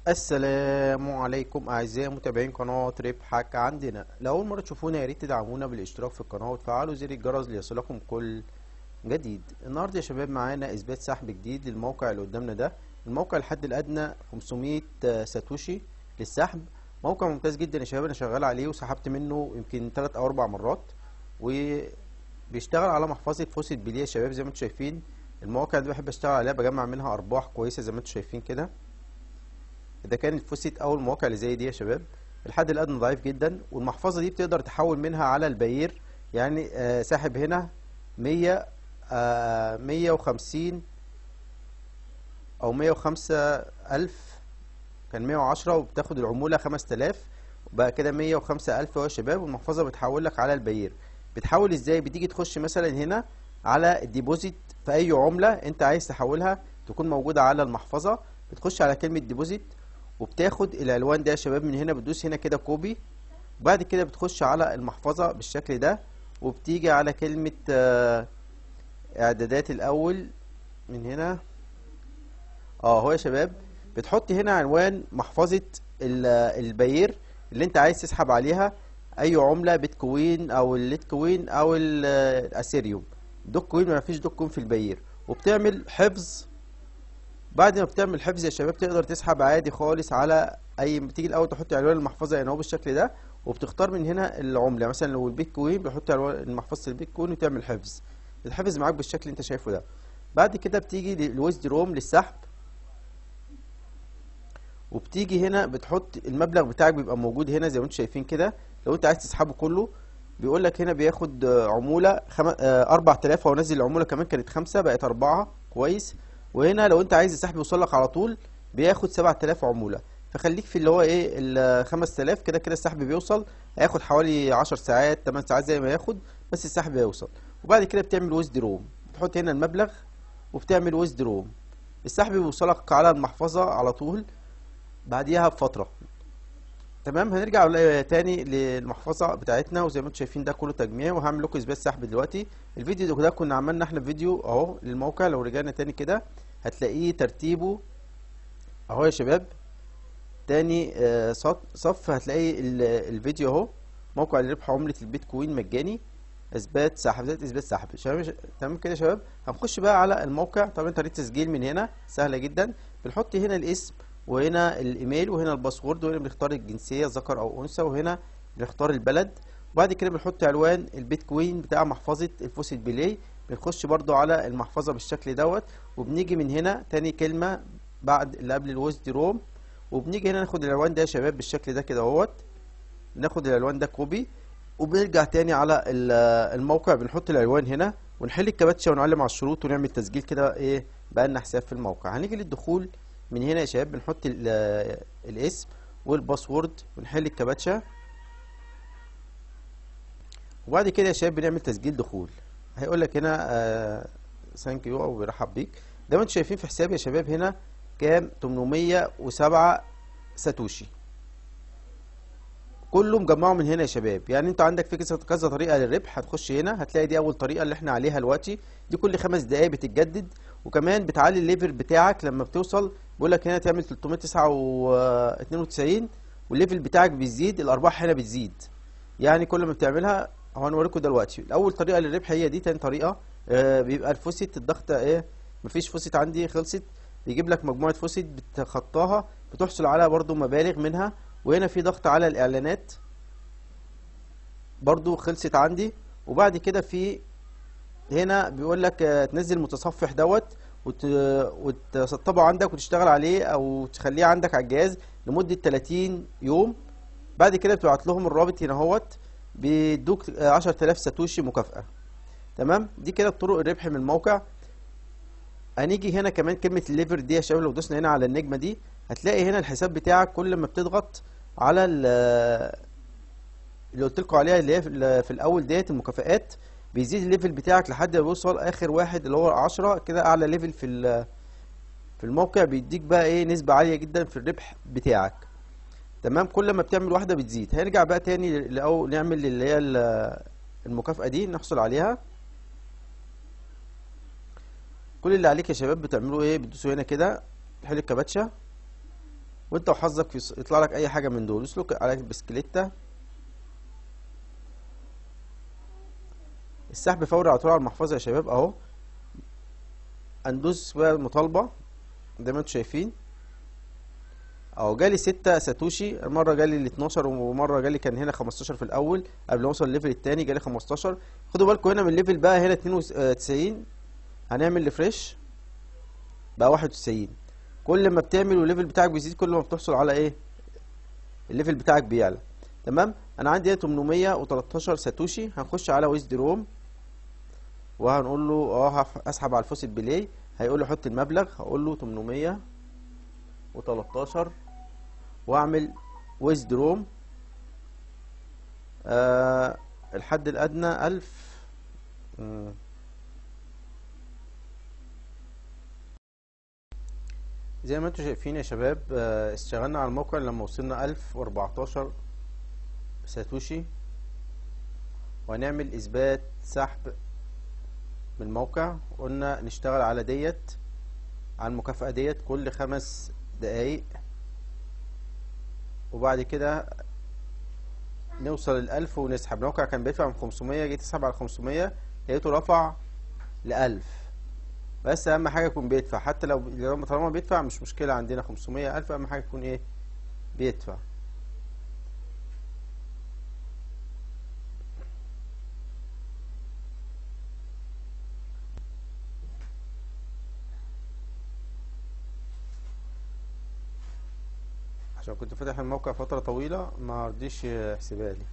السلام عليكم اعزائي متابعين قناه ربحك عندنا لاول مره تشوفونا يا ريت تدعمونا بالاشتراك في القناه وتفعلوا زر الجرس ليصلكم كل جديد النهارده يا شباب معانا اثبات سحب جديد للموقع اللي قدامنا ده الموقع الحد الادنى 500 ساتوشي للسحب موقع ممتاز جدا يا شباب انا شغال عليه وسحبت منه يمكن 3 او 4 مرات وبيشتغل على محفظه فوسيت بليه يا شباب زي ما انتم شايفين المواقع دي بحب اشتغل عليها بجمع منها ارباح كويسه زي ما انتم شايفين كده ده كان الفوسيت او المواقع اللي زي دي يا شباب الحد الادنى ضعيف جدا والمحفظه دي بتقدر تحول منها على البير يعني آه ساحب هنا 100 آه 150 او 105 الف كان 110 وبتاخد العموله 5000 وبقى كده 105 الف اهو يا شباب والمحفظه بتحول لك على البير بتحول ازاي بتيجي تخش مثلا هنا على الديبوزيت في اي عمله انت عايز تحولها تكون موجوده على المحفظه بتخش على كلمه ديبوزيت وبتاخد الالوان ده يا شباب من هنا بتدوس هنا كده كوبي وبعد كده بتخش على المحفظه بالشكل ده وبتيجي على كلمه اعدادات الاول من هنا اه هو يا شباب بتحط هنا عنوان محفظه البير اللي انت عايز تسحب عليها اي عمله بيتكوين او الليتكوين او الاثيريوم دوك كوين ما فيش دوك كوين في البير وبتعمل حفظ بعد ما بتعمل حفظ يا شباب تقدر تسحب عادي خالص على اي بتيجي الاول تحط عنوان المحفظه هنا اهو بالشكل ده وبتختار من هنا العمله مثلا لو البيتكوين بتحط عنوان محفظه البيتكوين وتعمل حفظ الحفظ معاك بالشكل اللي انت شايفه ده بعد كده بتيجي للويزد روم للسحب وبتيجي هنا بتحط المبلغ بتاعك بيبقى موجود هنا زي ما انتم شايفين كده لو انت عايز تسحبه كله بيقول لك هنا بياخد عموله خم... 4000 هو نزل العموله كمان كانت 5 بقت 4 كويس وهنا لو انت عايز السحب يوصل لك على طول بياخد 7000 عموله فخليك في اللي هو ايه ال 5000 كده كده السحب بيوصل هياخد حوالي 10 ساعات 8 ساعات زي ما ياخد بس السحب هيوصل وبعد كده بتعمل ويزد روم بتحط هنا المبلغ وبتعمل ويزد روم السحب بيوصلك على المحفظه على طول بعديها بفتره تمام هنرجع تاني للمحفظه بتاعتنا وزي ما انتم شايفين ده كله تجميع وهعمل لكم اثبات سحب دلوقتي الفيديو ده كنا عملنا احنا فيديو اهو للموقع لو رجعنا تاني كده هتلاقيه ترتيبه اهو يا شباب تاني آه صف هتلاقي الفيديو اهو موقع لربح عملة البيتكوين مجاني اثبات سحب ذات اثبات سحب شباب تمام كده يا شباب هنخش بقى على الموقع طبعا طريقه التسجيل من هنا سهله جدا بنحط هنا الاسم وهنا الايميل وهنا الباسورد وهنا بنختار الجنسيه ذكر او انثى وهنا بنختار البلد وبعد كده بنحط عنوان البيتكوين بتاع محفظه الفوسيت بلاي بنخش برضو على المحفظه بالشكل دوت وبنيجي من هنا تاني كلمه بعد اللي قبل الويزد روم وبنيجي هنا ناخد العنوان ده يا شباب بالشكل ده كده اهوت ناخد العنوان ده كوبي وبنرجع تاني على الموقع بنحط العنوان هنا ونحل الكباتشه ونعلم على الشروط ونعمل تسجيل كده ايه بقى لنا حساب في الموقع هنيجي للدخول من هنا يا شباب بنحط الاسم والباسورد ونحل الكباتشه وبعد كده يا شباب بنعمل تسجيل دخول هيقول لك هنا ثانك يو او بيرحب بيك زي ما انتم شايفين في حسابي يا شباب هنا كام 807 ساتوشي كله مجمعه من هنا يا شباب يعني انت عندك في كذا طريقه للربح هتخش هنا هتلاقي دي اول طريقه اللي احنا عليها دلوقتي دي كل خمس دقائق بتتجدد وكمان بتعلي الليفل بتاعك لما بتوصل بيقول لك هنا تعمل 392 والليفل بتاعك بيزيد الارباح هنا بتزيد يعني كل ما بتعملها هو هنوريكم دلوقتي اول طريقه للربح هي دي تاني طريقه آه بيبقى الفوسيت الضغط ايه مفيش فوسيت عندي خلصت بيجيب لك مجموعه فوسيت بتخطاها بتحصل على برضو مبالغ منها وهنا في ضغط على الاعلانات برضو خلصت عندي وبعد كده في هنا بيقول لك آه تنزل متصفح دوت وت... وتسطبه عندك وتشتغل عليه او تخليه عندك على الجهاز لمده 30 يوم بعد كده بتبعت لهم الرابط هنا اهوت بيدوك 10000 ساتوشي مكافأة تمام دي كده طرق الربح من الموقع هنيجي هنا كمان كلمة الليفر دي يا شباب لو دوسنا هنا على النجمة دي هتلاقي هنا الحساب بتاعك كل ما بتضغط على اللي قلت لكم عليها اللي هي في الاول ديت المكافآت بيزيد الليفل بتاعك لحد ما يوصل اخر واحد اللي هو 10 كده اعلى ليفل في في الموقع بيديك بقى ايه نسبة عالية جدا في الربح بتاعك تمام كل ما بتعمل واحده بتزيد هنرجع بقى تاني او نعمل اللي هي المكافاه دي نحصل عليها كل اللي عليك يا شباب بتعملوا ايه بتدوسوا هنا كده تحل الكباتشه وانت وحظك في يطلع لك اي حاجه من دول اسلك على بسكليتة السحب فوري على طول على المحفظه يا شباب اهو هندوس بقى المطالبه زي ما انتم شايفين اهو جالي ستة ساتوشي مرة جالي ال 12 ومرة جالي كان هنا 15 في الأول قبل ما أوصل الليفل التاني جالي 15 خدوا بالكم هنا من الليفل بقى هنا 92 هنعمل ريفريش بقى 91 كل ما بتعمل والليفل بتاعك بيزيد كل ما بتحصل على ايه الليفل بتاعك بيعلى تمام انا عندي هنا 813 ساتوشي هنخش على ويز دروم وهنقول له اه اسحب على الفوسيت بلاي هيقول لي حط المبلغ هقول له 813 واعمل ويز دروم آه الحد الادنى 1000 مم. زي ما انتم شايفين يا شباب آه، اشتغلنا على الموقع لما وصلنا 1014 ساتوشي وهنعمل اثبات سحب من الموقع قلنا نشتغل على ديت على المكافأة ديت كل خمس دقايق وبعد كده نوصل الألف ونسحب الموقع كان بيدفع من 500 جيت اسحب على 500 لقيته رفع لألف بس اهم حاجه يكون بيدفع حتى لو لو طالما بيدفع مش مشكله عندنا 500 الف اهم حاجه يكون ايه بيدفع عشان كنت فاتح الموقع فتره طويله ما رضيش يحسبها لي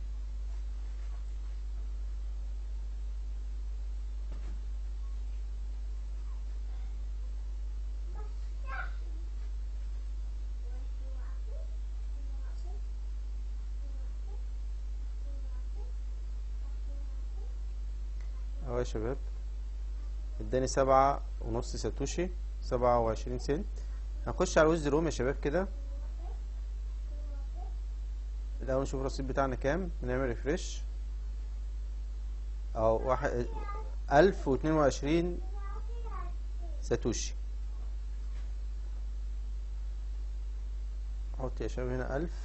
اهو يا شباب اداني سبعة ونص ساتوشي سبعة وعشرين سنت هنخش على ويز روم يا شباب كده الاول نشوف الرصيد بتاعنا كام نعمل ريفريش اهو واحد الف واتنين وعشرين ساتوشي احط يا شباب هنا الف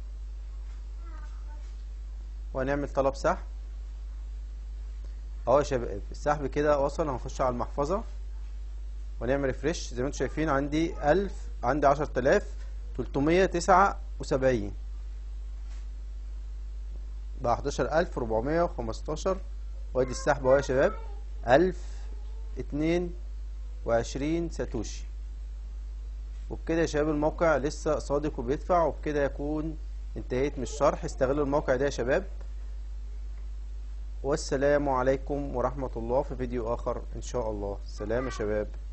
وهنعمل طلب سحب اهو يا شباب السحب كده وصل هنخش على المحفظة ونعمل ريفريش زي ما انتم شايفين عندي ألف عندي عشرة آلاف تلتمية تسعة وسبعين بقى حداشر ألف ربعمية وخمستاشر وادي السحب اهو يا شباب ألف اتنين وعشرين ساتوشي وبكده يا شباب الموقع لسه صادق وبيدفع وبكده يكون انتهيت من الشرح استغلوا الموقع ده يا شباب والسلام عليكم ورحمة الله في فيديو آخر إن شاء الله سلام يا شباب